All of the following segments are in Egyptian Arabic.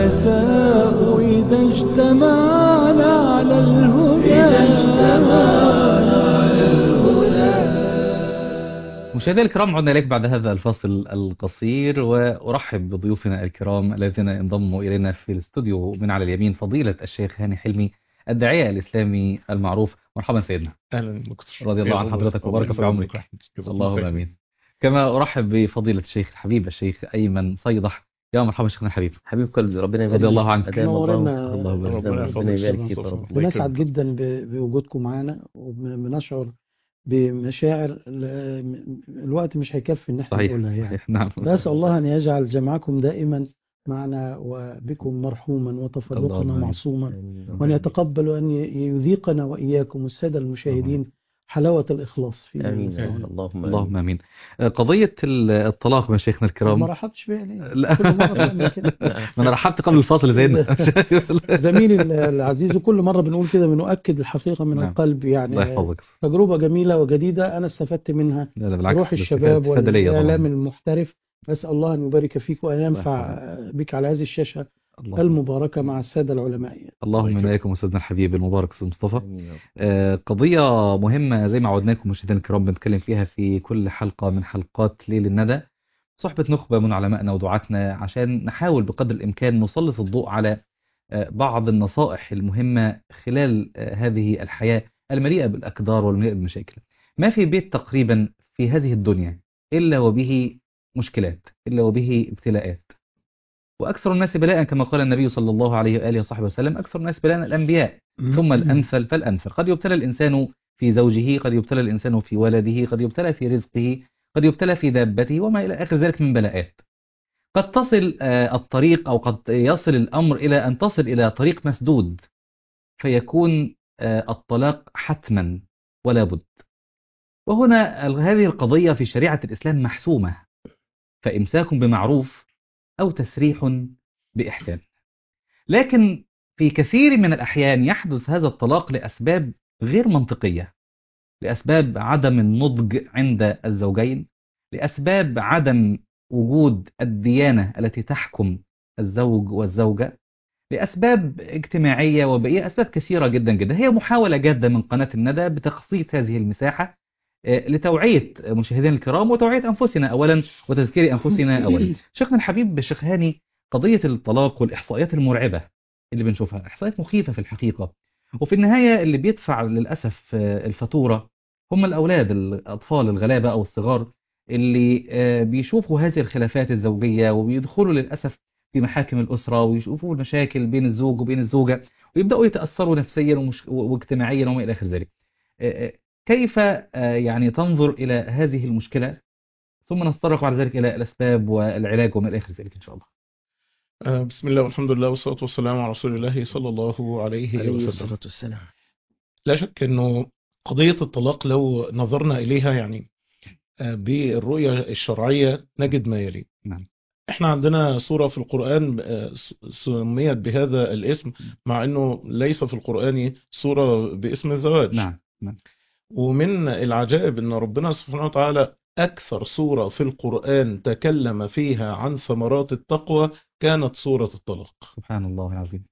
الرؤساء إذا اجتمعنا على الهدى مشاهدينا الكرام عدنا إليك بعد هذا الفاصل القصير وأرحب بضيوفنا الكرام الذين انضموا إلينا في الاستوديو من على اليمين فضيلة الشيخ هاني حلمي الداعية الإسلامي المعروف مرحبا سيدنا اهلا دكتور رضي الله عن حضرتك وبارك في عمرك اللهم امين كما ارحب بفضيله الشيخ الحبيب الشيخ ايمن صيدح يا مرحبا شيخنا الحبيب حبيب قلبي ربنا يبارك رضي الله عنك أدام نورنا. الله ربنا ربنا يحفظك يبارك أستاذ فيك يا مصطفى. رب الله بنسعد يكرمك. جدا ب- بوجودكم معانا وبنشعر بمشاعر ال- الوقت مش هيكفي ان احنا صحيح نقولها يعني صحيح نعم نسأل الله ان يجعل جمعكم دائما معنا وبكم مرحوما وتفرقنا اللهم آمين. معصوما آمين. وان يتقبل وان ي- يذيقنا واياكم الساده المشاهدين حلاوه الاخلاص في امين يا سواء. رب. اللهم اللهم امين قضيه ال- الطلاق يا شيخنا ما الكرام رحبتش بيها ليه؟ لا. كل مره بنعمل كده آمين. ما انا رحبت قبل الفاصل يا سيدنا زميلي ال- العزيز وكل مره بنقول كده بنؤكد الحقيقه من نعم. القلب الله يعني يحفظك تجربه جميله وجديده انا استفدت منها لا لا بالعكس روح بس الشباب هذا ليا طبعاً. والإعلام المحترف أسأل الله أن يبارك فيك وأن ينفع يحفظك. بك على هذه الشاشة الله- المباركة مع السادة العلماء اللهم الله من يكرمك. إليكم أستاذنا الحبيب المبارك أستاذ مصطفى آمين يا رب. آه، قضية مهمة زي ما عودناكم مشاهدينا الكرام بنتكلم فيها في كل حلقة من حلقات ليل الندى صحبة نخبة من علمائنا ودعاتنا عشان نحاول بقدر الإمكان نسلط الضوء على آه، بعض النصائح المهمة خلال آه، هذه الحياة المليئة بالأقدار والمليئة بالمشاكل ما في بيت تقريبا في هذه الدنيا إلا وبه مشكلات إلا وبه ابتلاءات وأكثر الناس بلاء كما قال النبي صلى الله عليه وآله وصحبه وسلم أكثر الناس بلاء الأنبياء ثم الأمثل فالأمثل قد يبتلى الإنسان في زوجه قد يبتلى الإنسان في ولده قد يبتلى في رزقه قد يبتلى في دابته وما إلى آخر ذلك من بلاءات قد تصل آه، الطريق أو قد يصل الأمر إلى أن تصل إلى طريق مسدود فيكون آه، الطلاق حتما ولا بد وهنا ال- هذه القضية في شريعة الإسلام محسومة فإمساك بمعروف أو تسريح بإحسان لكن في كثير من الأحيان يحدث هذا الطلاق لأسباب غير منطقية لأسباب عدم النضج عند الزوجين لأسباب عدم وجود الديانة التي تحكم الزوج والزوجة لأسباب اجتماعية وبيئية أسباب كثيرة جدا جدا هي محاولة جادة من قناة الندى بتخصيص هذه المساحة آه، لتوعية مشاهدينا الكرام وتوعية أنفسنا أولا وتذكير أنفسنا أولا شيخنا الحبيب الشيخ هاني قضية الطلاق والإحصائيات المرعبة اللي بنشوفها إحصائيات مخيفة في الحقيقة وفي النهاية اللي بيدفع للأسف آه، الفاتورة هم الأولاد الأطفال الغلابة أو الصغار اللي آه، بيشوفوا هذه الخلافات الزوجية وبيدخلوا للأسف في محاكم الأسرة ويشوفوا المشاكل بين الزوج وبين الزوجة ويبدأوا يتأثروا نفسيا ومش- واجتماعيا وما إلى آخر ذلك آه، آه، كيف آه، يعني تنظر إلى هذه المشكلة ثم نتطرق بعد ذلك إلى الأسباب والعلاج وما إلى آخر ذلك إن شاء الله آه، بسم الله والحمد لله والصلاة والسلام على رسول الله صلى الله عليه عليه وسلم الصلاة والسلام لا شك انه قضية الطلاق لو نظرنا اليها يعني آه، بالرؤية الشرعية نجد ما يلي نعم. احنا عندنا سورة في القرآن آه، س- سميت بهذا الاسم مع انه ليس في القرآن سورة باسم الزواج نعم ومن العجائب ان ربنا سبحانه وتعالى اكثر سورة في القرآن تكلم فيها عن ثمرات التقوى كانت سورة الطلاق سبحان الله العظيم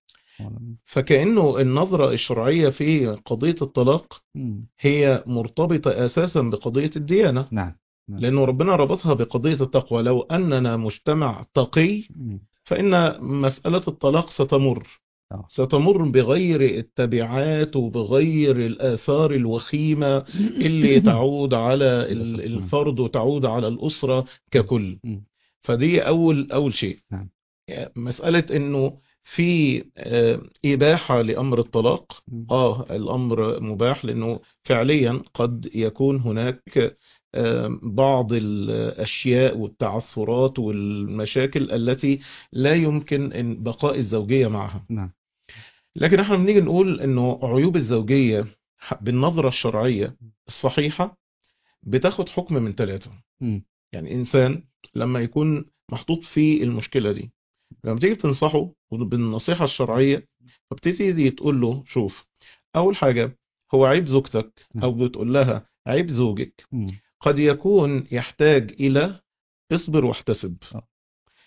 فكأنه النظرة الشرعية في قضية الطلاق مم. هي مرتبطة أساسا بقضية الديانة نعم لأنه ربنا ربطها بقضية التقوى لو أننا مجتمع تقي مم. فإن مسألة الطلاق ستمر آه. ستمر بغير التبعات وبغير الآثار الوخيمة اللي تعود على ال- الفرد وتعود على الأسرة ككل مم. فدي أول أول شيء نعم. مسألة إنه في آه، إباحة لأمر الطلاق مم. آه الأمر مباح لأنه فعليا قد يكون هناك آه، بعض الأشياء والتعثرات والمشاكل التي لا يمكن إن بقاء الزوجية معها نعم لكن احنا بنيجي نقول إنه عيوب الزوجية بالنظرة الشرعية الصحيحة بتاخد حكم من ثلاثة مم. يعني إنسان لما يكون محطوط في المشكلة دي لما تيجي تنصحه بالنصيحة الشرعية فبتبتدي تقول له شوف أول حاجة هو عيب زوجتك أو بتقول لها عيب زوجك مم. قد يكون يحتاج إلى اصبر واحتسب آه.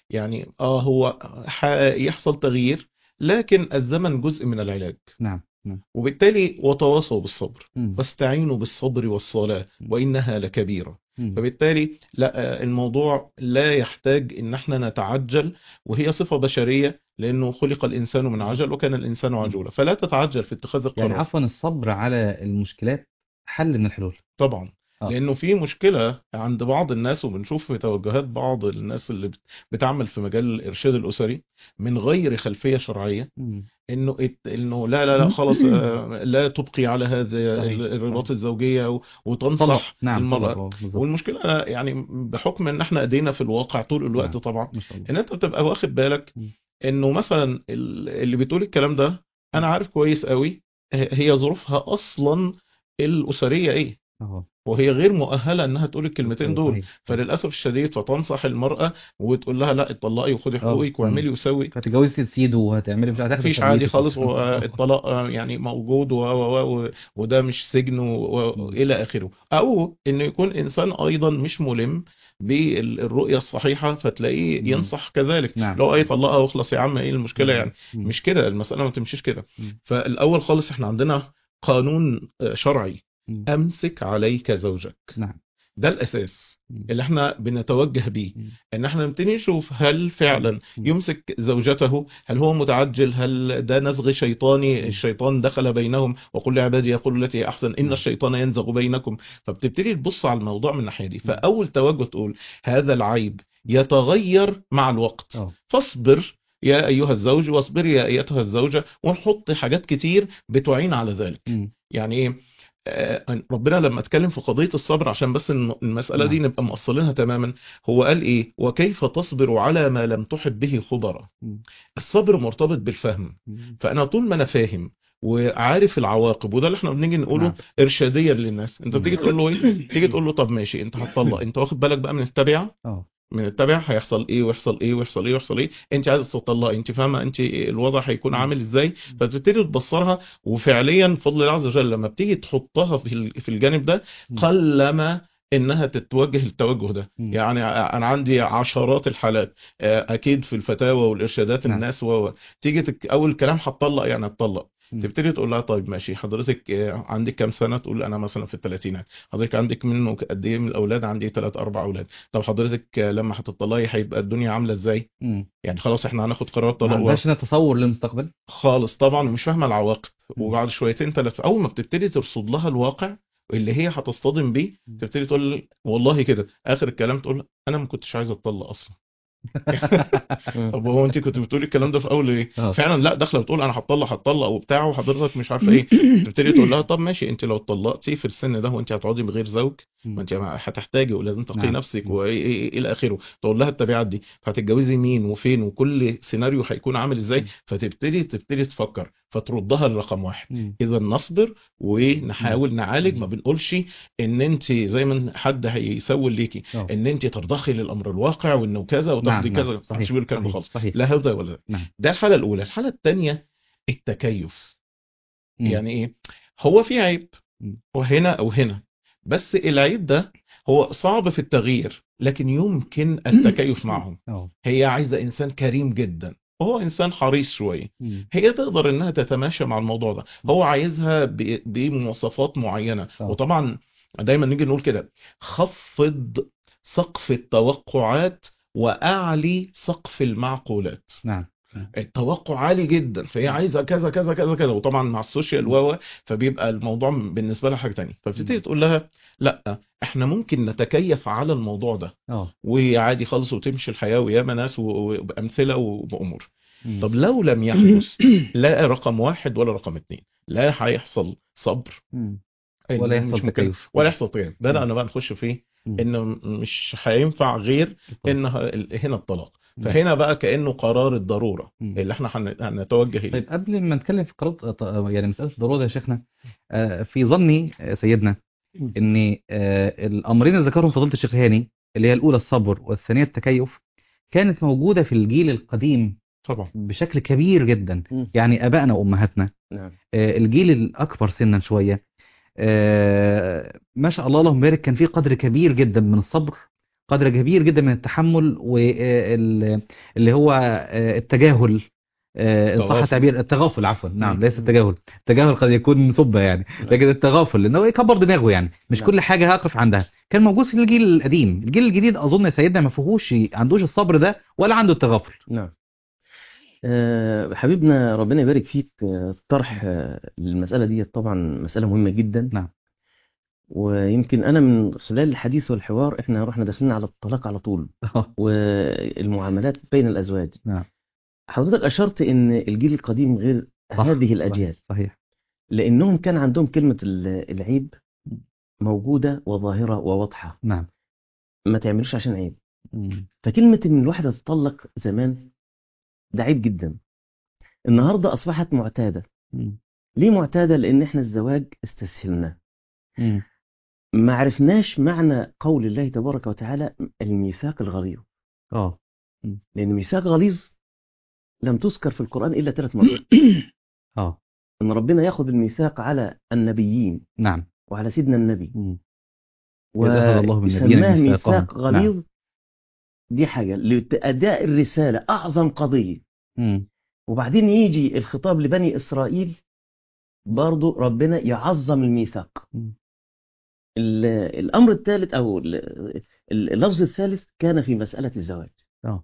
يعني اه هو ح- يحصل تغيير لكن الزمن جزء من العلاج نعم نعم وبالتالي وتواصوا بالصبر مم. واستعينوا بالصبر والصلاة وإنها لكبيرة مم. فبالتالي لا آه، الموضوع لا يحتاج ان احنا نتعجل وهي صفة بشرية لانه خلق الانسان من عجل وكان الانسان عجولا فلا تتعجل في اتخاذ يعني القرار عفوا الصبر على المشكلات حل من الحلول طبعا آه. لانه في مشكلة عند بعض الناس وبنشوف في توجهات بعض الناس اللي بت- بتعمل في مجال الارشاد الاسري من غير خلفية شرعية مم. انه ات- انه لا لا لا خلاص آه، لا تبقي على هذا صحيح. الرباط صحيح. الزوجية و- وتنصح طلق نعم المرأة طلق، آه، بالظبط. والمشكلة يعني بحكم ان احنا ايدينا في الواقع طول الوقت نعم. طبعا ما شاء الله ان انت بتبقى واخد بالك م. انه مثلا ال- اللي بتقول الكلام ده انا عارف كويس قوي ه- هي ظروفها اصلا الاسريه ايه اه وهي غير مؤهله انها تقول الكلمتين دول صحيح. فللاسف الشديد فتنصح المراه وتقول لها لا اتطلقي وخدي آه. حقوقك واعملي وسوي هتتجوزي سيد وهتعملي مش هتاخدي مفيش عادي خالص والطلاق آه، يعني موجود و و و وده مش سجن و- و- والى اخره او انه يكون انسان ايضا مش ملم بالرؤيه الصحيحه فتلاقيه مم. ينصح كذلك نعم لو اي طلقها واخلص يا عم ايه المشكله يعني مم. مش كده المساله ما تمشيش كده مم. فالاول خالص احنا عندنا قانون آه، شرعي مم. امسك عليك زوجك نعم ده الاساس مم. اللي احنا بنتوجه بيه مم. ان احنا نبتدي نشوف هل فعلا مم. يمسك زوجته هل هو متعجل هل ده نزغ شيطاني مم. الشيطان دخل بينهم وقل لعبادي يقول التي هي احسن ان مم. الشيطان ينزغ بينكم فبتبتدي تبص على الموضوع من الناحيه دي مم. فاول توجه تقول هذا العيب يتغير مع الوقت اه فاصبر يا ايها الزوج واصبري يا ايتها الزوجه ونحط حاجات كتير بتعين على ذلك مم. يعني ايه آه، ربنا لما اتكلم في قضية الصبر عشان بس الم- المسألة دي نعم. نبقى مؤصلينها تماما هو قال ايه وكيف تصبر على ما لم تحب به خبرا مم. الصبر مرتبط بالفهم مم. فانا طول ما انا فاهم وعارف العواقب وده اللي احنا بنيجي نقوله نعم. ارشاديا للناس انت مم. تيجي تقول له ايه تيجي تقول له طب ماشي انت هتطلق انت واخد بالك بقى من التبعه اه من التبع هيحصل ايه ويحصل ايه ويحصل ايه ويحصل ايه انت عايزه تطلقي انت فاهمه انت الوضع هيكون مم. عامل ازاي فتبتدي تبصرها وفعليا بفضل الله عز وجل لما بتيجي تحطها في ال- في الجانب ده مم. قلما انها تتوجه التوجه ده مم. يعني ع- انا عندي عشرات الحالات آه، اكيد في الفتاوى والارشادات نعم. الناس و... تيجي تك... اول كلام هتطلق يعني هتطلق مم. تبتدي تقول لها طيب ماشي حضرتك آه، عندك كام سنه تقول انا مثلا في الثلاثينات حضرتك عندك منه قد ايه من الاولاد عندي ثلاث اربع اولاد طب حضرتك آه، لما هتطلقي هيبقى الدنيا عامله ازاي مم. يعني خلاص احنا هناخد قرار ما طلاق عندهاش هنا تصور للمستقبل خالص طبعا ومش فاهمه العواقب مم. وبعد شويتين ثلاثه اول ما بتبتدي ترصد لها الواقع اللي هي هتصطدم بيه مم. تبتدي تقول والله كده اخر الكلام تقول انا ما كنتش عايز اتطلق اصلا طب هو انت كنت بتقولي الكلام ده في اول ايه اه فعلا لا داخله بتقول انا هتطلق هتطلق وبتاع وحضرتك مش عارفه ايه تبتدي تقول لها طب ماشي انت لو اتطلقتي في السن ده وانت هتقعدي بغير زوج ما انت هتحتاجي ولازم تقي نعم. نفسك نعم. وايه إيه- إيه الى اخره تقول لها التبعات دي فهتتجوزي مين وفين وكل سيناريو هيكون عامل ازاي مم. فتبتدي تبتدي تفكر فتردها لرقم واحد مم. اذا نصبر ونحاول نعالج ما مم. بنقولش ان انت زي ما حد هيسول ليكي اه ان انت ترضخي للامر الواقع وانه كذا وتاخدي نعم، كذا نعم. ما حدش بيقول الكلام ده صحيح خالص صحيح لا هذا ولا ده نعم ده الحاله الاولى الحاله الثانيه التكيف مم. يعني ايه هو في عيب مم. وهنا او هنا بس العيب ده هو صعب في التغيير لكن يمكن التكيف معه اه هي عايزه انسان كريم جدا وهو انسان حريص شويه مم. هي تقدر انها تتماشى مع الموضوع ده هو عايزها ب- بمواصفات معينه آه. وطبعا دايما نيجي نقول كده خفض سقف التوقعات واعلي سقف المعقولات نعم التوقع عالي جدا فهي عايزه كذا كذا كذا كذا وطبعا مع السوشيال و فبيبقى الموضوع بالنسبه لها حاجه تانية فبتبتدي مم. تقول لها لا احنا ممكن نتكيف على الموضوع ده اه وعادي خالص وتمشي الحياه وياما ناس و- وبامثله وبامور مم. طب لو لم يحدث لا رقم واحد ولا رقم اتنين لا هيحصل صبر مم. إن ولا مش يحصل ممكن- تكيف ولا يحصل تكيف مم. بدأنا بقى نخش فيه مم. انه مش هينفع غير ان ه- هنا الطلاق مم. فهنا بقى كأنه قرار الضرورة مم. اللي احنا هن- هنتوجه اليه طيب قبل ما نتكلم في قرارات ط- يعني مسألة الضرورة يا شيخنا آه، في ظني آه، سيدنا مم. ان آه، الامرين اللي ذكرهم فضيلة الشيخ هاني اللي هي الاولى الصبر والثانية التكيف كانت موجودة في الجيل القديم طبعا بشكل كبير جدا مم. يعني ابائنا وامهاتنا نعم آه، الجيل الاكبر سنا شوية آه، ما شاء الله اللهم بارك كان في قدر كبير جدا من الصبر قدر كبير جدا من التحمل واللي هو آه، التجاهل آه، إن صح التغافل. تعبير التغافل عفوا نعم مم. ليس التجاهل التجاهل قد يكون سبة يعني لكن التغافل انه يكبر دماغه يعني مش نعم. كل حاجة هقف عندها كان موجود في الجيل القديم الجيل الجديد اظن يا سيدنا ما فيهوش عندوش الصبر ده ولا عنده التغافل نعم آه، حبيبنا ربنا يبارك فيك آه، طرح آه، المسألة دي طبعا مسألة مهمة جدا نعم. ويمكن أنا من خلال الحديث والحوار إحنا رحنا داخلين على الطلاق على طول والمعاملات بين الأزواج نعم. حضرتك أشرت إن الجيل القديم غير صح، هذه الأجيال صحيح لأنهم كان عندهم كلمة ال- العيب موجودة وظاهرة وواضحة نعم ما تعملوش عشان عيب مم. فكلمة إن الواحدة تطلق زمان ده عيب جدا النهاردة أصبحت معتادة مم. ليه معتادة؟ لأن إحنا الزواج استسهلناه مم. ما عرفناش معنى قول الله تبارك وتعالى الميثاق الغليظ اه لأن ميثاق غليظ لم تذكر في القرآن إلا ثلاث مرات اه إن ربنا ياخذ الميثاق على النبيين نعم وعلى سيدنا النبي مم. إذ أخذ الله من النبيين وسماه ميثاقهم. ميثاق غليظ دي حاجة لأداء الرسالة أعظم قضية مم. وبعدين يجي الخطاب لبني إسرائيل برضو ربنا يعظم الميثاق مم. ال- الأمر الثالث أو ال- اللفظ الثالث كان في مسألة الزواج اه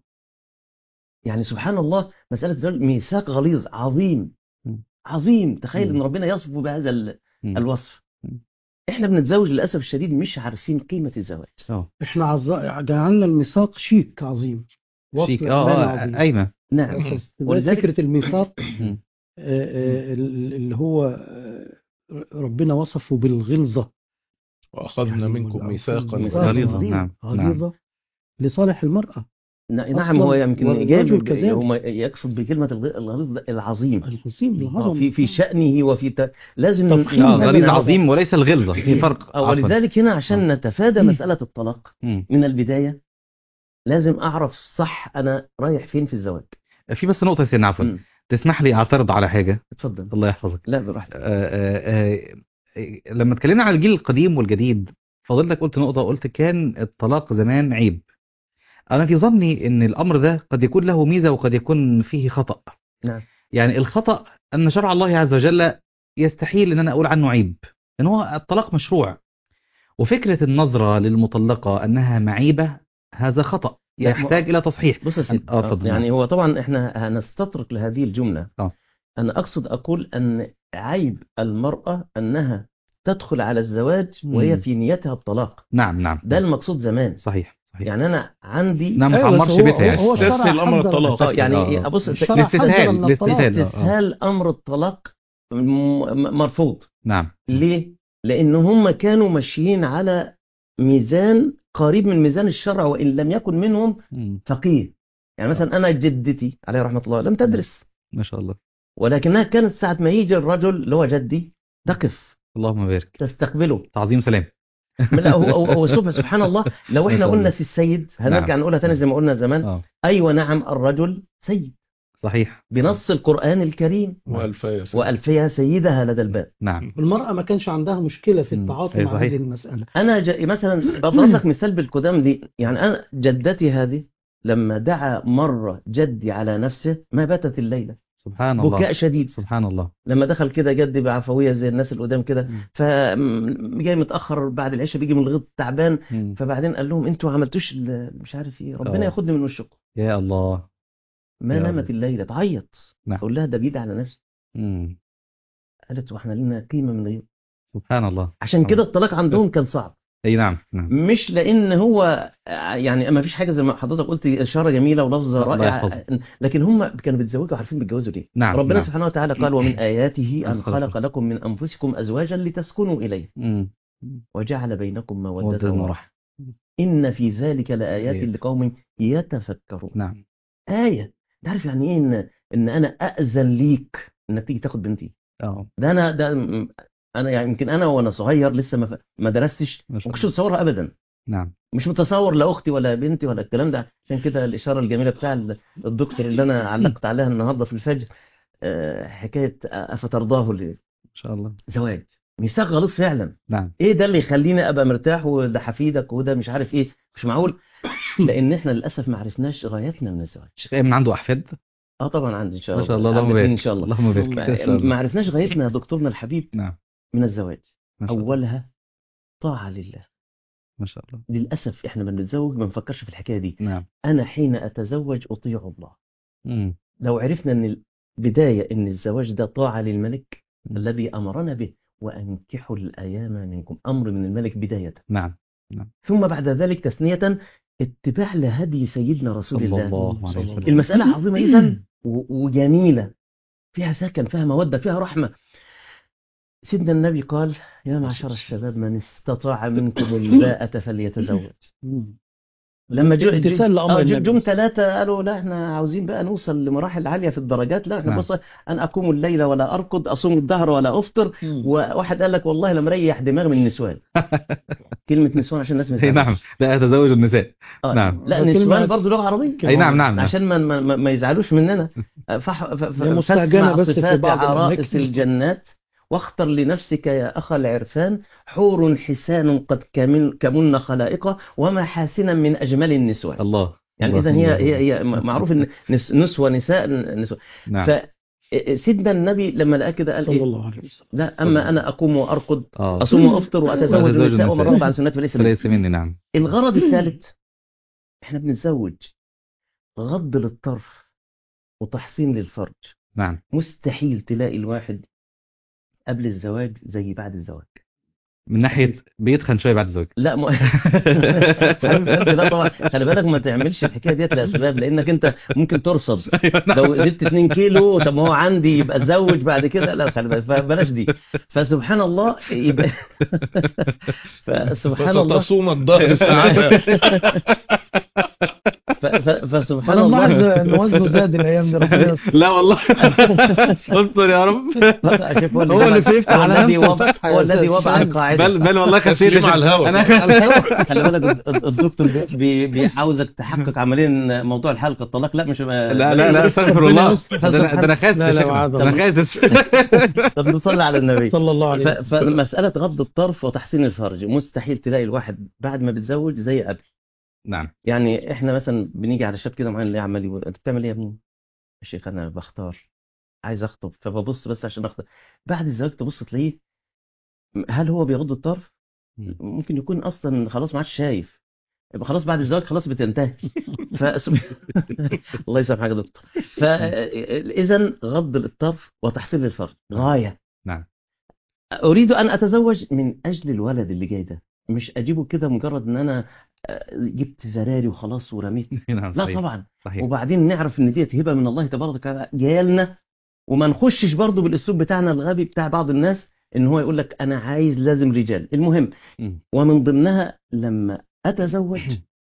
يعني سبحان الله مسألة الزواج ميثاق غليظ عظيم مم. عظيم تخيل مم. ان ربنا يصفه بهذا ال- مم. الوصف مم. احنا بنتزوج للاسف الشديد مش عارفين قيمه الزواج اه احنا عز... جعلنا الميثاق شيك عظيم وصف فيك إعلان اه عظيم اه ايمه نعم فس- ولذلك- فكرة الميثاق مم. آه، آه، اللي هو آه، ربنا وصفه بالغلظة وأخذنا يعني منكم وال- ميثاقا ميثاقاً غليظة غليظ. نعم نعم غليظة لصالح المرأة ن- نعم أصلاً هو يمكن والرجل جايب كذلك. هو يقصد بكلمه الغ- الغليظ ده العظيم العظيم آه، العظمة في في شأنه وفي ت... لازم تفخيم اه هذا غليظ العظم. عظيم وليس الغلظة في فرق آه، عفواً. ولذلك هنا عشان نتفادى مم. مسألة الطلاق مم. من البداية لازم أعرف صح أنا رايح فين في الزواج في بس نقطة يا سيدنا عفوا مم. تسمح لي اعترض على حاجة اتفضل الله يحفظك لا براحتك آه، آه، آه، لما اتكلمنا عن الجيل القديم والجديد فضلتك قلت نقطة قلت كان الطلاق زمان عيب أنا في ظني إن الأمر ده قد يكون له ميزة وقد يكون فيه خطأ نعم. يعني الخطأ أن شرع الله عز وجل يستحيل إن أنا أقول عنه عيب لأن هو الطلاق مشروع وفكرة النظرة للمطلقة أنها معيبة هذا خطأ لا، يحتاج إلى تصحيح بص يا سيدي آه، اتفضل. يعني هو طبعا احنا هنستطرق لهذه الجملة آه. أنا أقصد أقول أن عيب المرأة أنها تدخل على الزواج وهي مم. في نيتها الطلاق نعم نعم ده المقصود زمان صحيح صحيح يعني أنا عندي نعم ما أيوة، بس تعمرش هو- بيتها يعني هو الشرع تسهل أمر حذر- الطلاق. آه، يعني آه، آه. إيه، بص الشرع الاستسهال حذر من الطلاق. الاستسهال آه، آه. استسهال أمر الطلاق م- م- مرفوض نعم ليه؟ لأن هم كانوا ماشيين على ميزان قريب من ميزان الشرع وإن لم يكن منهم مم. فقيه يعني مثلا أنا جدتي عليه رحمة الله لم تدرس ما شاء الله ولكنها كانت ساعة ما يجي الرجل اللي هو جدي تقف اللهم بارك تستقبله تعظيم سلام لا هو هو, هو سوف سبحان الله لو ما احنا شاء قلنا الله. سي السيد هنرجع نعم. نقولها تاني زي ما قلنا زمان اه ايوه نعم الرجل سيد صحيح بنص القرآن الكريم وألفية سنة. وألفيها سيدها لدى الباب نعم المرأة ما كانش عندها مشكلة في مم. التعاطي أي مع صحيح. هذه المسألة أنا ج... مثلا بضرب لك مثال بالقدام دي يعني أنا جدتي هذه لما دعا مرة جدي على نفسه ما باتت الليلة سبحان الله بكاء شديد سبحان الله لما دخل كده جدي بعفوية زي الناس القدام كده مم. فجاي متأخر بعد العشاء بيجي من الغد تعبان مم. فبعدين قال لهم انتوا عملتوش ال- مش عارف ايه ربنا آه. ياخدني من وشكم يا الله ما يا نامت الليلة تعيط نعم. اقول لها ده بيدعي على نفسي مم. قالت واحنا لنا قيمة من غيره سبحان الله عشان كده الطلاق عندهم كان صعب اي نعم نعم مش لان هو يعني ما فيش حاجه زي ما حضرتك قلت اشاره جميله ولفظه الله رائعه يحفظك. لكن هم كانوا بيتزوجوا عارفين بيتجوزوا ليه نعم ربنا نعم. سبحانه وتعالى قال ومن اياته ان خلق خلق لكم من انفسكم ازواجا لتسكنوا اليه مم. وجعل بينكم موده مودة ورحمه ورحمة ان في ذلك لايات آيات. لقوم يتفكرون نعم ايه تعرف يعني ايه ان ان انا اذن ليك انك تيجي تاخد بنتي اه ده انا ده انا يعني يمكن انا وانا صغير لسه ما ف- ما درستش ما ما شاء كنتش الله متصورها ابدا نعم مش متصور لا اختي ولا بنتي ولا الكلام ده عشان كده الاشاره الجميله بتاع ال- الدكتور اللي انا علقت عليها النهارده في الفجر آه، حكايه افترضاه ما شاء الله لزواج ميثاق غليظ فعلا نعم ايه ده اللي يخليني ابقى مرتاح وده حفيدك وده مش عارف ايه مش معقول لان احنا للاسف ما عرفناش غايتنا من الزواج شيخ ايمن عنده احفاد اه طبعا عندي ان شاء ما الله شاء الله اللهم عندي بارك ان شاء الله اللهم بارك ما ان شاء ما الله عرفناش غايتنا يا دكتورنا الحبيب نعم من الزواج ما شاء الله اولها طاعه لله ما شاء الله للاسف احنا لما بنتزوج ما بنفكرش في الحكايه دي نعم انا حين اتزوج اطيع الله مم. لو عرفنا ان البدايه ان الزواج ده طاعه للملك م. الذي امرنا به وانكحوا الايام منكم امر من الملك بدايه نعم ثم بعد ذلك تثنيه اتباع لهدي سيدنا رسول صلى الله الله عليه صلى الله وسلم المساله عظيمه جدا و- وجميله فيها سكن فيها موده فيها رحمه سيدنا النبي قال يا معشر الشباب من استطاع منكم الباءة فليتزوج مم. لما جو امتثال لأمر آه، جو- النبي. جم ثلاثة قالوا لا احنا عاوزين بقى نوصل لمراحل عالية في الدرجات لا احنا نعم. بص أنا أقوم الليل ولا أرقد أصوم الدهر ولا أفطر مم. وواحد قال لك والله لما مريح دماغي من النسوان كلمة نسوان عشان الناس ما اي نعم يزعلوش. لا اتزوج النساء آه، نعم. لا كلمة- النسوان برضه لغة عربية اي نعم نعم نعم عشان ما ما, ما يزعلوش مننا فح... ف... ف... هي مستعجلة فاسمع بس في صفات بعض عرائس الأماكن. الجنات واختر لنفسك يا أخ العرفان حور حسان قد كمن, كمن خلائق ومحاسنا من أجمل النسوان الله يعني الله، إذا هي الله. هي هي معروف إن نس... نسوة نساء نسوة نعم فسيدنا النبي لما لقى كده قال صلى إيه الله عليه وسلم لا أما أنا أقوم وأرقد اه أصوم وأفطر وأتزوج وأتزوج النساء ومن النساء. رغب عن سنتي فليس مني. فليس مني نعم الغرض الثالث احنا بنتزوج غض للطرف وتحصين للفرج نعم مستحيل تلاقي الواحد قبل الزواج زي بعد الزواج من ناحيه بيتخن شويه بعد الزواج لا م... حبيب قلبي لا طبعا خلي بالك ما تعملش الحكايه ديت لاسباب لانك انت ممكن ترصد لو زدت 2 كيلو طب ما هو عندي يبقى اتزوج بعد كده لا خلي بالك فبلاش دي فسبحان الله يبقى فسبحان الله فستصوم الدهر ساعتها ف... ف... فسبحان انا ملاحظ الله ان وزنه زاد الايام دي ربنا يستر لا والله استر يا رب شوف هو اللي بيفتح هو على الذي نفسه وضع الفتحة يا هو الذي أستاذ وضع شاهين. القاعده بل بل والله خسيت تسليم على الهوا. انا خلي بالك الد- الدكتور بي- بيعاوزك تحقق عمليا موضوع الحلقه الطلاق لا مش لا لا لا استغفر الله يستر. ده انا ده انا خاسس لا، يا لا، شيخنا. معاذ ده انا الله. خاسس طب نصلي على النبي صلى الله ف- عليه وسلم فمساله غض الطرف وتحسين الفرج مستحيل تلاقي الواحد بعد ما بيتزوج زي قبل نعم يعني احنا مثلا بنيجي على شاب كده معين اللي عمال يقول انت بتعمل ايه يا ابني؟ يا شيخ انا بختار عايز اخطب فببص بس عشان اخطب بعد الزواج تبص تلاقيه هل هو بيغض الطرف؟ مم. ممكن يكون اصلا خلاص ما عادش شايف يبقى خلاص بعد الزواج خلاص بتنتهي ف... الله يسامحك يا دكتور فاذا غض الطرف وتحصيل الفرج غايه نعم. اريد ان اتزوج من اجل الولد اللي جاي ده مش اجيبه كده مجرد ان انا آه، جبت زراري وخلاص ورميت نعم لا صحيح. طبعا صحيح وبعدين نعرف ان ديت هبه من الله تبارك وتعالى جايه لنا وما نخشش برضه بالاسلوب بتاعنا الغبي بتاع بعض الناس ان هو يقول لك انا عايز لازم رجال المهم مم. ومن ضمنها لما اتزوج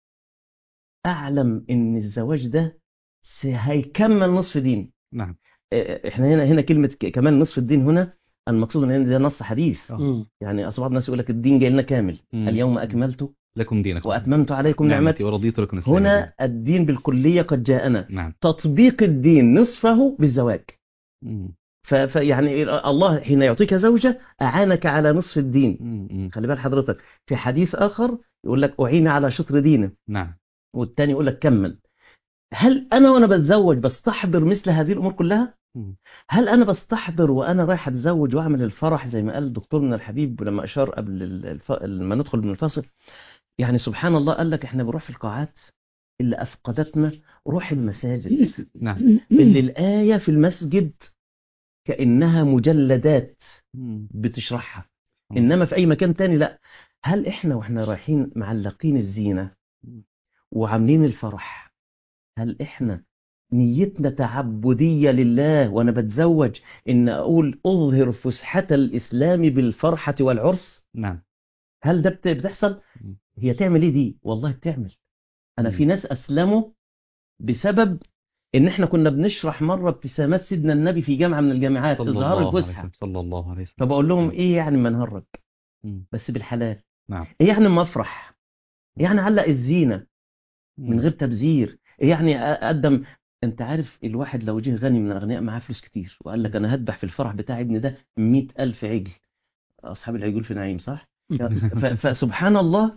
اعلم ان الزواج ده س- هيكمل نصف دين نعم إيه، احنا هنا هنا كلمه ك- كمال نصف الدين هنا المقصود ان ده نص حديث آه. مم. يعني اصل بعض الناس يقول لك الدين جاي لنا كامل مم. اليوم اكملت لكم دينكم واتممت عليكم نعمتي ورضيت لكم الإسلام هنا الدين بالكليه قد جاءنا نعم تطبيق الدين نصفه بالزواج مم. ف- فيعني الله حين يعطيك زوجة أعانك على نصف الدين مم. مم. خلي بال حضرتك في حديث آخر يقول لك أعين على شطر دينه نعم والتاني يقول لك كمل هل أنا وأنا بتزوج بستحضر مثل هذه الأمور كلها؟ مم. هل أنا بستحضر وأنا رايح أتزوج وأعمل الفرح زي ما قال الدكتور من الحبيب لما أشار قبل ال- الف... لما ندخل من الفاصل يعني سبحان الله قال لك إحنا بنروح في القاعات اللي أفقدتنا روح المساجد نعم اللي الآية في المسجد كأنها مجلدات مم. بتشرحها مم. انما في اي مكان تاني لا هل احنا واحنا رايحين معلقين الزينة وعاملين الفرح هل احنا نيتنا تعبدية لله وانا بتزوج ان اقول اظهر فسحة الاسلام بالفرحة والعرس نعم هل ده بت- بتحصل مم. هي تعمل ايه دي والله بتعمل انا مم. في ناس اسلموا بسبب ان احنا كنا بنشرح مرة ابتسامات سيدنا النبي في جامعة من الجامعات صلى اظهار الله عليه الفسحة وسلم صلى الله عليه وسلم فبقول لهم ايه يعني ما نهرج مم. بس بالحلال نعم ايه يعني ما افرح إيه يعني علق الزينة من مم. غير تبذير إيه يعني اقدم انت عارف الواحد لو جه غني من الاغنياء معاه فلوس كتير وقال لك انا هذبح في الفرح بتاع ابني ده مئة الف عجل اصحاب العجول في نعيم صح ف- فسبحان الله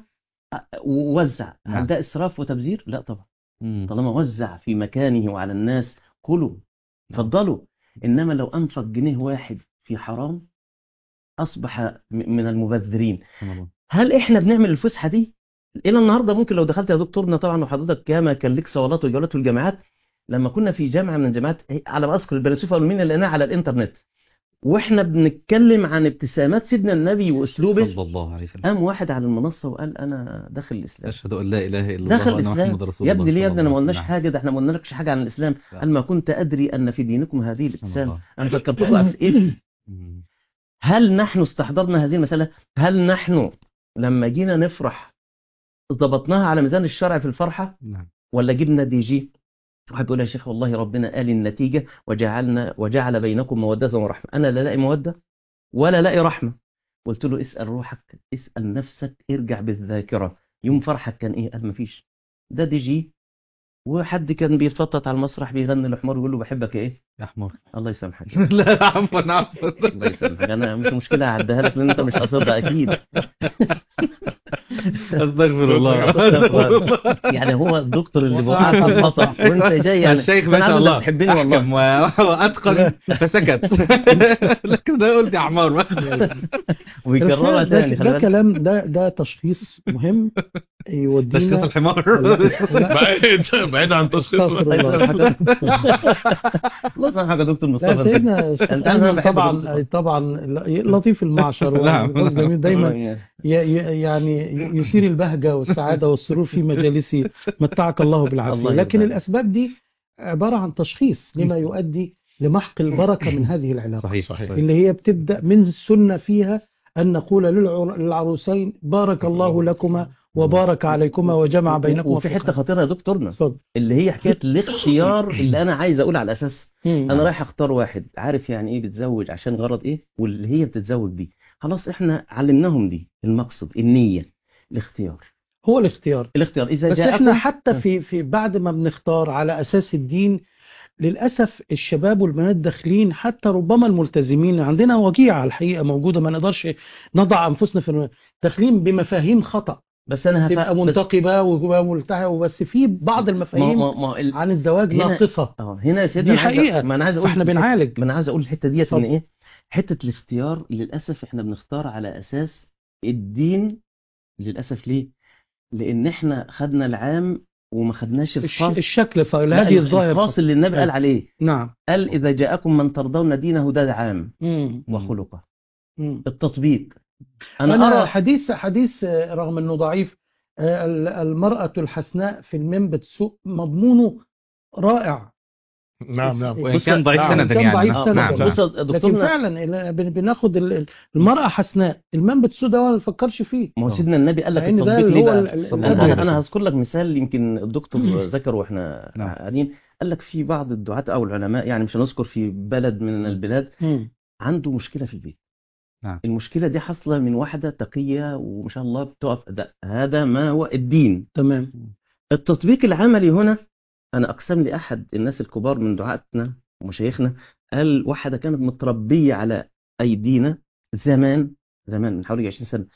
ووزع نعم. هل ده اسراف وتبذير لا طبعا مم. طالما وزع في مكانه وعلى الناس كلوا اتفضلوا انما لو انفق جنيه واحد في حرام اصبح م- من المبذرين سبحان الله. هل احنا بنعمل الفسحه دي الى النهارده ممكن لو دخلت يا دكتورنا طبعا وحضرتك ياما كان لك صولات وجولات في الجامعات لما كنا في جامعه من الجامعات هي- على ما اذكر البنسوفه والمين لقيناها على الانترنت واحنا بنتكلم عن ابتسامات سيدنا النبي واسلوبه صلى الله عليه وسلم قام واحد على المنصه وقال انا داخل الاسلام أشهد أن لا إله إلا الله دخل وأن الاسلام محمد رسول يا الله ابني ليه يا صلى ابني انا ما الله قلناش عليه حاجه ده احنا ما قلنالكش حاجه عن الاسلام قال ما كنت ادري ان في دينكم هذه سبحان الابتسام الله. انا فكرتكم اسئله مم. هل نحن استحضرنا هذه المسألة هل نحن لما جينا نفرح ضبطناها على ميزان الشرع في الفرحة نعم ولا جبنا دي جي واحد بيقول يا شيخ والله ربنا قال النتيجة وجعلنا وجعل بينكم مودة ورحمة أنا لا لاقي مودة ولا لاقي رحمة قلت له اسأل روحك اسأل نفسك ارجع بالذاكرة يوم فرحك كان ايه قال مفيش ده دي جي وحد كان بيتفطط على المسرح بيغني الحمار ويقول له بحبك يا ايه يا حمار الله يسامحك لا عفوا عفوا الله يسامحك انا مش مشكله اعديها لك لان انت مش قصدها اكيد استغفر الله استغفر الله. يعني هو الدكتور اللي وقعك في الخطا وانت جاي يعني الشيخ أنا ما شاء عارف إنك الله بتحبني والله أحكم و- وأتقن فسكت لكن ده قلت يا حمار ويكررها ده, تاني خلي ده بالك كلام ده ده تشخيص مهم تشخيص يودينا الحمار لا، بعيد بعيد عن تشخيص استغفر الله الله يسامحك الله يسامحك يا دكتور لا مصطفى سيدنا أنا بحب طبعا المصطفى. طبعا لطيف المعشر نعم. والأستاذ جميل دايما ي- ي- يعني يثير البهجة والسعادة والسرور في مجالسه متعك الله بالعافية الله لكن يرضى. الأسباب دي عبارة عن تشخيص لما يؤدي لمحق البركة من هذه العلاقة صحيح صحيح. اللي هي بتبدأ من السنة فيها أن نقول للعر- للعروسين بارك الله لكما وبارك عليكما وجمع بينكما وفي حته خير. خطيره يا دكتورنا اتفضل اللي هي حكايه الاختيار اللي انا عايز اقول على اساس مم. انا رايح اختار واحد عارف يعني ايه بتزوج عشان غرض ايه واللي هي بتتزوج دي خلاص احنا علمناهم دي المقصد النيه الاختيار هو الاختيار الاختيار اذا بس جاءكم احنا حتى في في بعد ما بنختار على اساس الدين للاسف الشباب والبنات داخلين حتى ربما الملتزمين عندنا وجيعه الحقيقه موجوده ما نقدرش نضع انفسنا في داخلين بمفاهيم خطا بس انا هف... تبقى بس- منتقبه وملتحيه وبس في بعض ما المفاهيم ما ما ال... عن الزواج هنا- ناقصه اه هنا يا سيدنا دي أنا عايز- حقيقة. ما انا عايز اقول فاحنا بنعالج ما انا عايز اقول الحته ديت ان اتفضل. ايه حته الاختيار للاسف احنا بنختار على اساس الدين للاسف ليه لان احنا خدنا العام وما خدناش الش- الخاص الشكل لا، فالهدي الظاهر الخاص اللي النبي قال عليه نعم قال اذا جاءكم من ترضون دينه ده عام مم. وخلقه مم. التطبيق انا, أنا ارى حديث حديث آه، رغم أنه ضعيف آه، ال- المرأة الحسناء في المنبت سوء مضمونه رائع نعم نعم وإن بص- كان ضعيف نعم. سندا كان يعني ضعيف آه، سندا. نعم بص نعم. يا لكن دكتورنا فعلا ال- بن- بناخد ال- ال- المرأة حسناء المنبت السوء ده ما نفكرش فيه ما هو سيدنا النبي قال لك لأن ده التطبيق اللي ليه هو بقى ال- ال- صلى انا الله عليه انا, أنا وسلم. هذكر لك مثال يمكن الدكتور ذكره واحنا نعم. قاعدين قال لك في بعض الدعاة او العلماء يعني مش هنذكر في بلد من البلاد مم. عنده مشكله في البيت نعم. المشكله دي حاصله من واحده تقيه وما شاء الله بتقف ده هذا ما هو الدين تمام التطبيق العملي هنا انا اقسم لي احد الناس الكبار من دعاتنا ومشايخنا قال واحده كانت متربيه على ايدينا زمان زمان من حوالي 20 سنه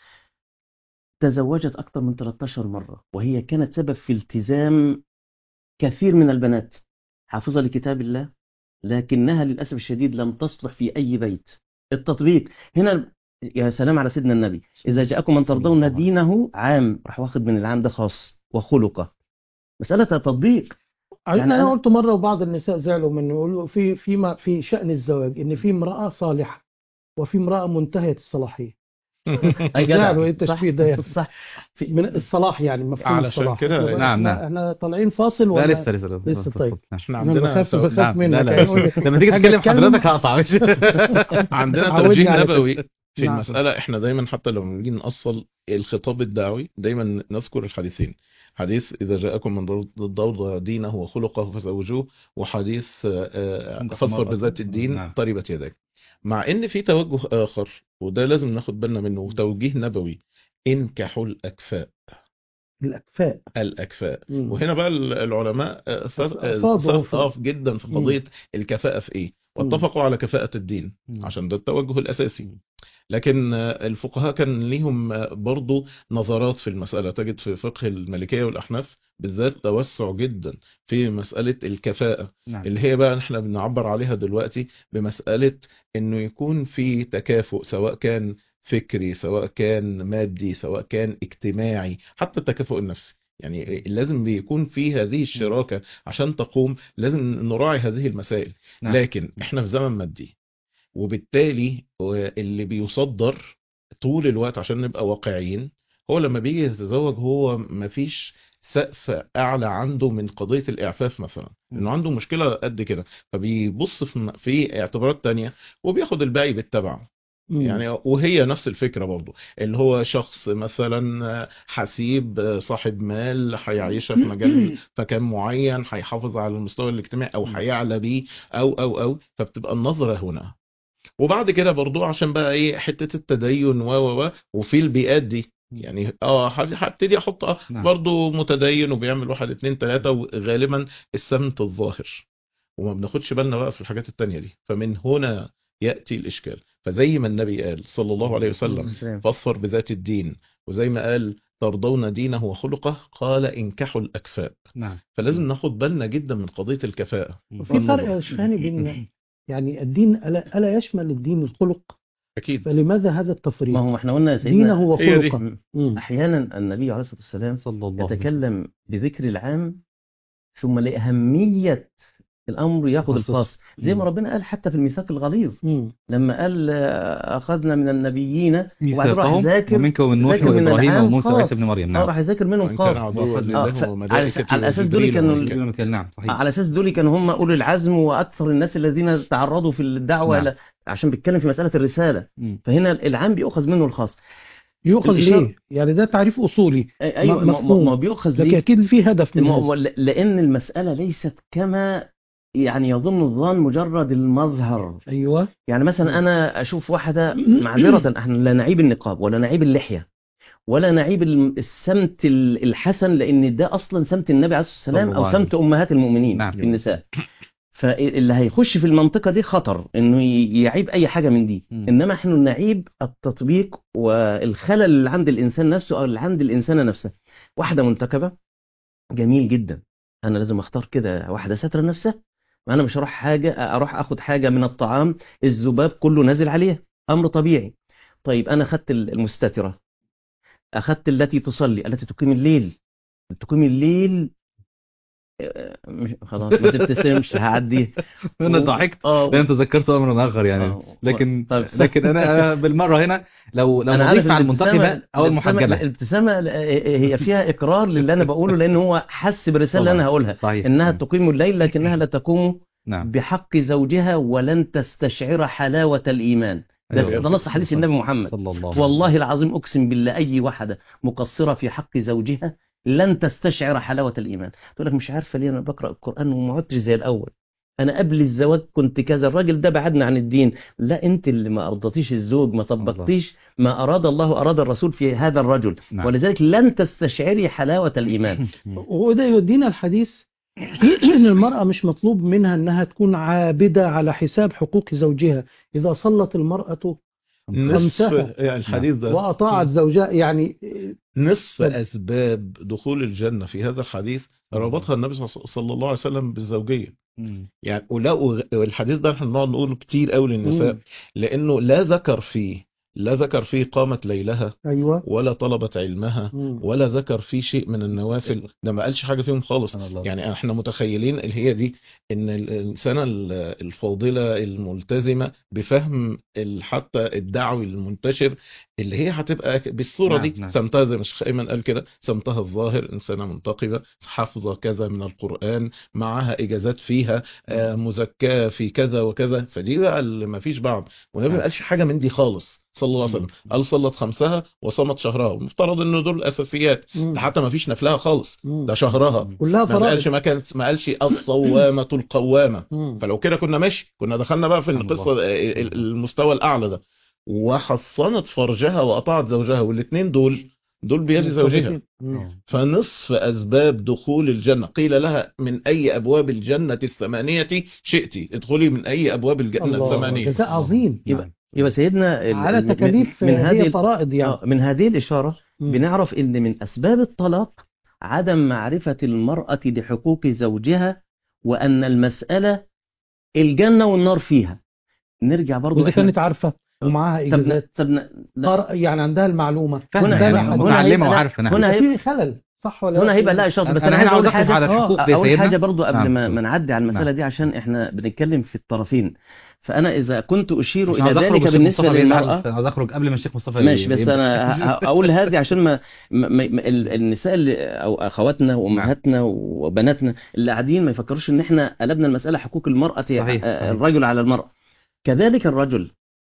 تزوجت اكثر من 13 مره وهي كانت سبب في التزام كثير من البنات حافظه لكتاب الله لكنها للاسف الشديد لم تصلح في اي بيت التطبيق هنا يا سلام على سيدنا النبي اذا جاءكم من ترضون دينه عام راح واخد من العام ده خاص وخلقه مساله تطبيق يعني يعني انا أنا- قلت مره وبعض النساء زعلوا مني يقولوا في في ما في شان الزواج ان في امراه صالحه وفي امراه منتهيه الصلاحيه أي جدع. زعلوا ايه التشبيه ده يعني صح في- من الصلاح يعني مفهوم علشان الصلاح كده- طب نعم، إحنا- نعم. احنا طالعين فاصل لا ولا لسه لسه لسه طيب. احنا انا عندنا بخاف بخاف نعم، لا، منك لا. يعني يقول لك لما تيجي أنا تتكلم بتكلم- حضرتك هقطع مش عندنا عودني توجيه على نبوي في نعم. المسألة احنا دايما حتى لما بنيجي نأصل الخطاب الدعوي دايما نذكر الحديثين حديث إذا جاءكم من ضوض دينه وخلقه فزوجوه وحديث آه، آه، فاظفر بذات الدين نعم. طربت يداك مع ان في توجه آخر وده لازم ناخد بالنا منه توجيه نبوي انكحوا الأكفاء الأكفاء الأكفاء مم. وهنا بقى ال- العلماء آه، ف- آه، أفاضوا صف جدا في مم. قضية الكفاءة في إيه مم. واتفقوا على كفاءة الدين مم. عشان ده التوجه الأساسي مم. لكن آه، الفقهاء كان ليهم آه، برضو نظرات في المسألة تجد في فقه المالكية والأحناف بالذات توسع جدا في مسألة الكفاءة نعم اللي هي بقى احنا بنعبر عليها دلوقتي بمسألة انه يكون في تكافؤ سواء كان فكري سواء كان مادي سواء كان اجتماعي حتى التكافؤ النفسي يعني لازم بيكون في هذه الشراكة عشان تقوم لازم نراعي هذه المسائل نعم. لكن احنا في زمن مادي وبالتالي اللي بيصدر طول الوقت عشان نبقى واقعيين هو لما بيجي يتزوج هو مفيش سقف اعلى عنده من قضيه الاعفاف مثلا م. انه عنده مشكله قد كده فبيبص في في اعتبارات تانية وبياخد الباقي بالتبع مم. يعني وهي نفس الفكره برضو اللي هو شخص مثلا حسيب صاحب مال هيعيشها في مجال فكان معين هيحافظ على المستوى الاجتماعي او م. هيعلى بيه او او او فبتبقى النظره هنا وبعد كده برضو عشان بقى ايه حته التدين و و و وفي البيئات دي يعني اه هب- هبتدي احط اه نعم. برضو متدين وبيعمل واحد اتنين تلاته وغالبا السمت الظاهر وما بناخدش بالنا بقى في الحاجات التانية دي فمن هنا يأتي الإشكال فزي ما النبي قال صلى الله عليه وسلم السلام. فاصفر بذات الدين وزي ما قال ترضون دينه وخلقه قال انكحوا الأكفاء نعم فلازم ناخد بالنا جدا من قضية الكفاءة وفي فرق يا شيخاني بين يعني الدين ألا, ألا يشمل الدين الخلق أكيد فلماذا هذا التفريق ما هو احنا قلنا يا سيدنا دينه هي دي. وخلقه مم. احيانا النبي عليه الصلاه والسلام صلى الله عليه وسلم. يتكلم بذكر العام ثم لأهمية الأمر ياخذ يخصص. الخاص زي ما مم. ربنا قال حتى في الميثاق الغليظ مم. لما قال آه، أخذنا من النبيين وبعدين راح ميثاقهم ذاكر ومنك ومن نوح ذاكر من وإبراهيم العام وموسى خاص. وعيسى بن مريم اه نعم راح يذاكر منهم وإن خاص كان عدوا آه، لله ف- وملائكته على أساس دول كانوا وجبريل ال- وميكائيل. نعم صحيح على اساس دول كانوا هم اولي العزم واكثر الناس الذين تعرضوا في الدعوه نعم. نعم. عشان بيتكلم في مساله الرساله مم. فهنا العام بيؤخذ منه الخاص يؤخذ الإشارة- ليه؟ يعني ده تعريف أصولي أي- ايوه ما- ما مفهوم. ما بيؤخذ لكن ليه أكيد في هدف من ما هذا هو ل- لان المساله ليست كما يعني يظن الظان مجرد المظهر أيوه يعني مثلا انا اشوف واحده معذره احنا لا نعيب النقاب ولا نعيب اللحيه ولا نعيب الم- السمت ال- الحسن لان ده اصلا سمت النبي عليه الصلاه صلى والسلام الله او سمت امهات المؤمنين نعم. في النساء فاللي هيخش في المنطقه دي خطر انه ي- يعيب اي حاجه من دي مم. انما احنا نعيب التطبيق والخلل اللي عند الانسان نفسه او اللي عند الانسانه نفسها واحده منتكبه جميل جدا انا لازم اختار كده واحده ساتره نفسها ما انا مش هروح حاجه اروح اخد حاجه من الطعام الذباب كله نازل عليها امر طبيعي طيب انا اخدت المستتره اخدت التي تصلي التي تقيم الليل تقيم الليل آه، مش خلاص ما تبتسمش هعديها انا ضحكت اه لان تذكرت امرا اخر يعني آه. لكن طيب. لكن انا أنا بالمره هنا لو لو انا عارف نضيف على الابتسامة- المنتخبه او الابتسامة- المحجبه الابتسامه هي فيها اقرار للي انا بقوله لان هو حس بالرساله اللي طبعاً. انا هقولها صحيح انها تقيم الليل لكنها لا تقوم نعم بحق زوجها ولن تستشعر حلاوه الايمان ده, أيوة. ده نص حديث النبي محمد صلى الله عليه والله العظيم اقسم بالله اي واحده مقصره في حق زوجها لن تستشعر حلاوه الايمان تقول لك مش عارفه ليه انا بقرا القران وما عدتش زي الاول انا قبل الزواج كنت كذا الراجل ده بعدنا عن الدين لا انت اللي ما ارضتيش الزوج ما طبقتيش ما اراد الله اراد الرسول في هذا الرجل نعم. ولذلك لن تستشعري حلاوه الايمان وده يودينا الحديث ان المرأة مش مطلوب منها انها تكون عابدة على حساب حقوق زوجها اذا صلت المرأة نصف خمسها. يعني الحديث ده واطاعت زوجها يعني نصف طب. أسباب دخول الجنة في هذا الحديث ربطها النبي صلى الله عليه وسلم بالزوجية مم. يعني ولا والحديث ده احنا بنقعد نقوله كتير قوي للنساء مم. لأنه لا ذكر فيه لا ذكر فيه قامت ليلها ايوه ولا طلبت علمها مم. ولا ذكر فيه شيء من النوافل ده ما قالش حاجة فيهم خالص سبحان الله. يعني احنا متخيلين اللي هي دي ان الانسانه الفاضله الملتزمه بفهم ال- حتى الدعوي المنتشر اللي هي هتبقى بالصوره نعم، دي نعم. سمتها زي ما الشيخ ايمن قال كده سمتها الظاهر انسانه منتقبه حافظه كذا من القران معاها اجازات فيها آه، مزكاه في كذا وكذا فدي بقى اللي ما فيش بعض والنبي ما نعم. قالش حاجه من دي خالص صلى الله عليه وسلم قال صلت خمسها وصمت شهرها ومفترض ان دول الاساسيات مم. ده حتى ما فيش نفلها خالص مم. ده شهرها كلها ما قالش فرائض ما كانت ما قالش الصوامة القوامة مم. فلو كده كنا ماشي كنا دخلنا بقى في سبحان القصة الله. ال- ال- المستوى الأعلى ده وحصنت فرجها وأطاعت زوجها والاثنين دول دول بيد زوجها مم. فنصف أسباب دخول الجنة قيل لها من أي أبواب الجنة الثمانية شئت ادخلي من أي أبواب الجنة الله الثمانية جزاء عظيم يبقى يبقى سيدنا ال- على ال- من- تكاليف من هذه هي ال- فرائض يعني آه، من هذه الإشارة مم. بنعرف ان من اسباب الطلاق عدم معرفة المرأة بحقوق زوجها وان المسألة الجنة والنار فيها نرجع برضو واذا إحنا- كانت عارفه ومعاها طب ن- اجازات طب ن- ن- قر- يعني عندها المعلومه فاهمة هنا- يعني هنا- هنا متعلمة هيبقى لا- وعارفة نعم هنا في خلل صح ولا هنا لا؟ هيبقى لا شرط بس انا انا هنا عايز عاوز اقول اخرج على حاجة الحقوق دي اول سيدنا حاجة برضو قبل نعم. ما ما نعدي على المسألة نعم. دي عشان احنا بنتكلم في الطرفين فانا اذا كنت اشير مش الى عاوز اخرج ذلك والشيخ بالنسبة مصطفى بيزعل، للمرأة عاوز اخرج قبل ما الشيخ مصطفى ماشي بس يبدأ. انا ه- ه- اقول هذه عشان ما, ما, ما ال- النساء اللي او اخواتنا وامهاتنا وبناتنا اللي قاعدين ما يفكروش ان احنا قلبنا المساله حقوق المراه صحيح، آه، صحيح. الرجل على المراه كذلك الرجل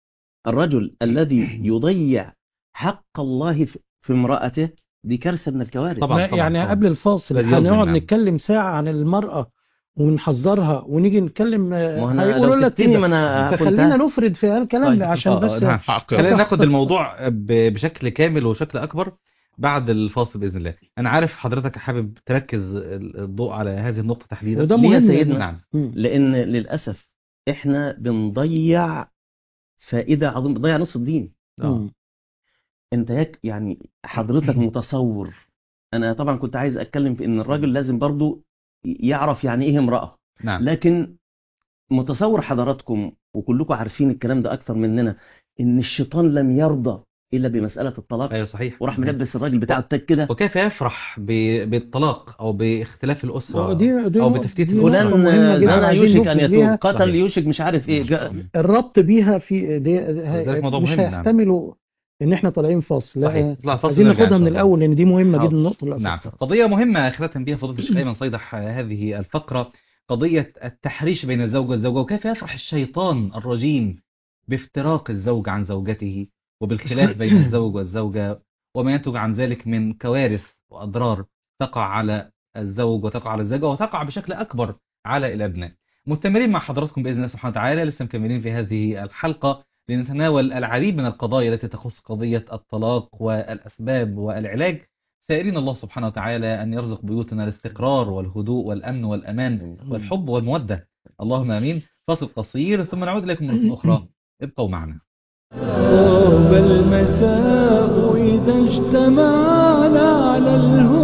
الرجل الذي يضيع حق الله في- في امراته دي كارثه من الكوارث طبعاً. لا، يعني طبعاً. قبل الفاصل الذي يظلم، هنقعد نعم. نتكلم ساعه عن المراه ونحذرها ونيجي نتكلم ما انا هيقولوا لو لك سبتني كده ما انا كنت فخلينا نفرد في الكلام طيب. ده عشان آه، بس نعم. حق خلينا ناخد الموضوع ب- بشكل كامل وشكل اكبر بعد الفاصل باذن الله انا عارف حضرتك حابب تركز الضوء على هذه النقطه تحديدا وده ليه يا مهم سيدنا؟ نعم مم. لان للاسف احنا بنضيع فائده عظيمه بنضيع نص الدين آه. مم. انت يك يعني حضرتك متصور انا طبعا كنت عايز اتكلم في ان الراجل لازم برضو يعرف يعني ايه امرأة نعم لكن متصور حضراتكم وكلكم عارفين الكلام ده اكتر مننا ان الشيطان لم يرضى الا بمسألة الطلاق ايوه صحيح وراح ملبس الراجل بتاعه التاج كده وكيف يفرح ب- بالطلاق او باختلاف الاسره دي دي أو نقطة- بتفتيت دي الأسرة. نقطة فلان مهمة جدا زنا عايزين يوشك ان نفرد يتوب ليها قتل صحيح. يوشك مش عارف ايه جاء الربط بيها في دي ذلك موضوع مش مهم، نعم. هيحتملوا ان احنا طالعين فاصل لا صحيح نطلع فاصل عايزين ونرجع ناخدها إن من شاء الله. الاول لان دي مهمه حاضر. جدا النقطه اللي نعم أثرتها. قضية مهمة ختم بها فضيلة الشيخ أيمن صيدح هذه الفقرة قضية التحريش بين الزوج والزوجة وكيف يفرح الشيطان الرجيم بافتراق الزوج عن زوجته وبالخلاف بين الزوج والزوجة وما ينتج عن ذلك من كوارث وأضرار تقع على الزوج وتقع على الزوجة وتقع بشكل أكبر على الأبناء مستمرين مع حضراتكم بإذن الله سبحانه وتعالى لسه مكملين في هذه الحلقة لنتناول العديد من القضايا التي تخص قضية الطلاق والأسباب والعلاج سائلين الله سبحانه وتعالى أن يرزق بيوتنا الاستقرار والهدوء والأمن والأمان والحب والمودة اللهم آمين فاصل قصير ثم نعود إليكم مرة أخرى ابقوا معنا طاب المساء إذا اجتمعنا على الهدى